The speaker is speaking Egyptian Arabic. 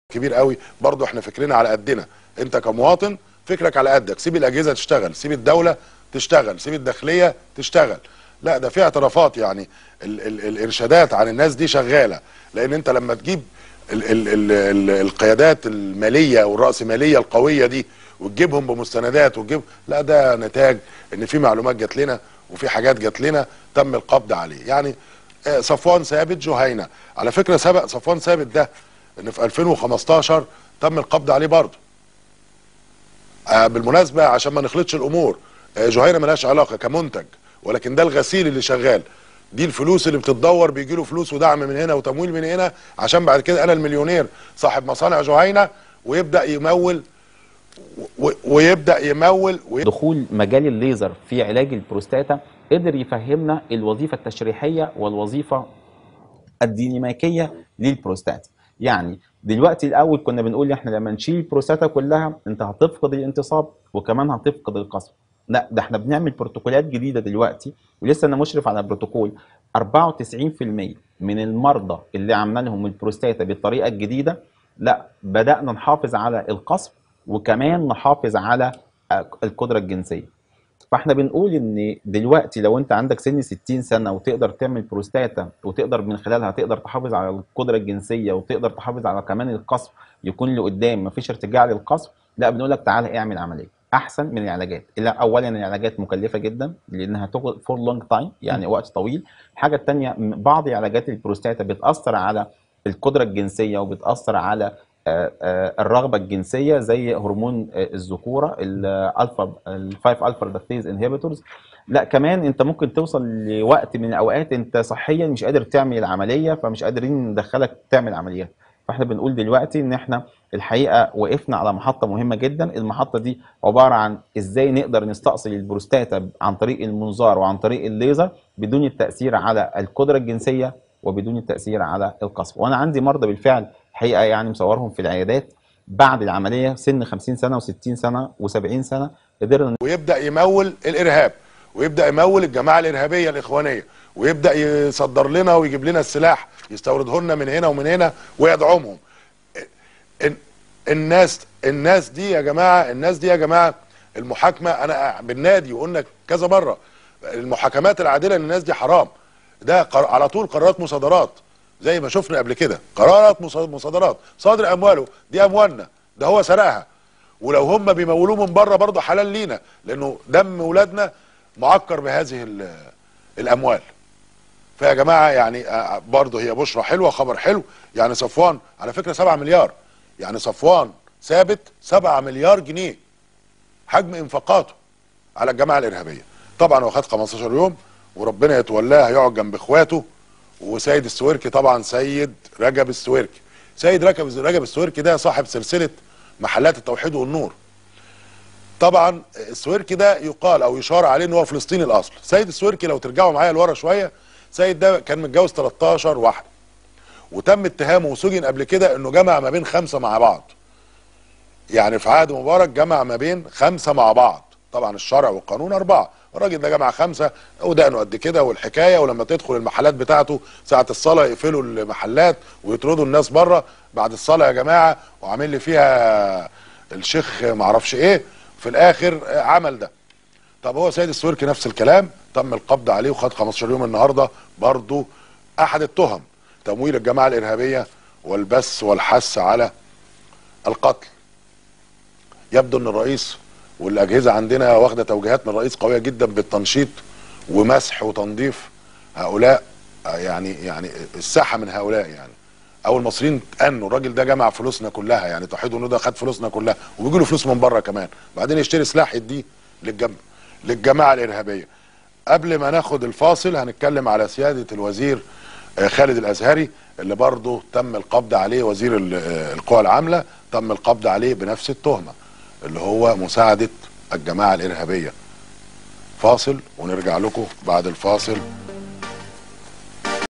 كبير قوي برضو احنا فكرنا على قدنا انت كمواطن فكرك على قدك سيب الاجهزه تشتغل سيب الدوله تشتغل سيب الداخليه تشتغل لا ده في اعترافات يعني ال ال الارشادات عن الناس دي شغاله لان انت لما تجيب ال ال ال ال القيادات الماليه والراسماليه القويه دي وتجيبهم بمستندات وتجيب لا ده نتاج ان في معلومات جات لنا وفي حاجات جات لنا تم القبض عليه يعني آه، صفوان ثابت جهينه على فكره سبق صفوان ثابت ده ان في 2015 تم القبض عليه برضه آه، بالمناسبه عشان ما نخلطش الامور آه، جهينه ملهاش علاقه كمنتج ولكن ده الغسيل اللي شغال دي الفلوس اللي بتتدور بيجي له فلوس ودعم من هنا وتمويل من هنا عشان بعد كده انا المليونير صاحب مصانع جهينه ويبدا يمول و- ويبدا يمول وي... دخول مجال الليزر في علاج البروستاتا قدر يفهمنا الوظيفة التشريحية والوظيفة الديناميكية للبروستاتا يعني دلوقتي الأول كنا بنقول إحنا لما نشيل البروستاتا كلها أنت هتفقد الانتصاب وكمان هتفقد القصب لا ده احنا بنعمل بروتوكولات جديدة دلوقتي ولسه أنا مشرف على بروتوكول 94% من المرضى اللي عملنا لهم البروستاتا بالطريقة الجديدة لا بدأنا نحافظ على القصب وكمان نحافظ على القدرة الجنسية فاحنا بنقول ان دلوقتي لو انت عندك سن 60 سنه وتقدر تعمل بروستاتا وتقدر من خلالها تقدر تحافظ على القدره الجنسيه وتقدر تحافظ على كمان القصب يكون لقدام مفيش ارتجاع للقصب لا بنقول لك تعالى اعمل عمليه احسن من العلاجات لا اولا العلاجات مكلفه جدا لانها تاخد فور لونج تايم يعني وقت طويل الحاجه الثانيه بعض علاجات البروستاتا بتاثر على القدره الجنسيه وبتاثر على آه، آه، الرغبه الجنسيه زي هرمون آه، الذكوره الالفا الفايف الفا ريدكتيز انهبيتورز لا كمان انت ممكن توصل لوقت من الاوقات انت صحيا مش قادر تعمل العمليه فمش قادرين ندخلك تعمل عمليات فاحنا بنقول دلوقتي ان احنا الحقيقه وقفنا على محطه مهمه جدا المحطه دي عباره عن ازاي نقدر نستأصل البروستاتا عن طريق المنظار وعن طريق الليزر بدون التاثير على القدره الجنسيه وبدون التاثير على القصب وانا عندي مرضى بالفعل حقيقه يعني مصورهم في العيادات بعد العمليه سن 50 سنه و60 سنه و70 سنه قدرنا ويبدا يمول الارهاب ويبدا يمول الجماعه الارهابيه الاخوانيه ويبدا يصدر لنا ويجيب لنا السلاح يستورده لنا من هنا ومن هنا ويدعمهم ال- الناس الناس دي يا جماعه الناس دي يا جماعه المحاكمه انا بالنادي وقلنا كذا مره المحاكمات العادله للناس دي حرام ده قر- على طول قرارات مصادرات زي ما شفنا قبل كده قرارات مص- مصادرات صادر امواله دي اموالنا ده هو سرقها ولو هم بيمولوه من بره برضه حلال لينا لانه دم ولادنا معكر بهذه ال- الاموال فيا جماعه يعني آه، برضه هي بشرى حلوه خبر حلو يعني صفوان على فكره 7 مليار يعني صفوان ثابت 7 مليار جنيه حجم انفاقاته على الجماعه الارهابيه طبعا هو خد 15 يوم وربنا يتولاه هيقعد جنب اخواته وسيد السويركي طبعا سيد رجب السويركي سيد رجب رجب السويركي ده صاحب سلسله محلات التوحيد والنور طبعا السويركي ده يقال او يشار عليه ان هو فلسطيني الاصل سيد السويركي لو ترجعوا معايا لورا شويه سيد ده كان متجوز 13 واحده وتم اتهامه وسجن قبل كده انه جمع ما بين خمسه مع بعض يعني في عهد مبارك جمع ما بين خمسه مع بعض طبعا الشرع والقانون اربعه الراجل ده جمع خمسه ودقنه قد كده والحكايه ولما تدخل المحلات بتاعته ساعه الصلاه يقفلوا المحلات ويطردوا الناس بره بعد الصلاه يا جماعه وعامل لي فيها الشيخ معرفش ايه في الاخر عمل ده طب هو سيد السويركي نفس الكلام تم القبض عليه وخد 15 يوم النهارده برضه احد التهم تمويل الجماعه الارهابيه والبث والحث على القتل يبدو ان الرئيس والاجهزه عندنا واخده توجيهات من الرئيس قويه جدا بالتنشيط ومسح وتنظيف هؤلاء آه، يعني يعني الساحه من هؤلاء يعني او المصريين تأنوا الراجل ده جمع فلوسنا كلها يعني توحيد النور ده خد فلوسنا كلها وبيجي له فلوس من بره كمان بعدين يشتري سلاح يديه للجم... للجماعه الارهابيه قبل ما ناخد الفاصل هنتكلم على سياده الوزير آه، خالد الازهري اللي برضه تم القبض عليه وزير ال- آه، القوى العامله تم القبض عليه بنفس التهمه اللي هو مساعده الجماعه الارهابيه فاصل ونرجع لكم بعد الفاصل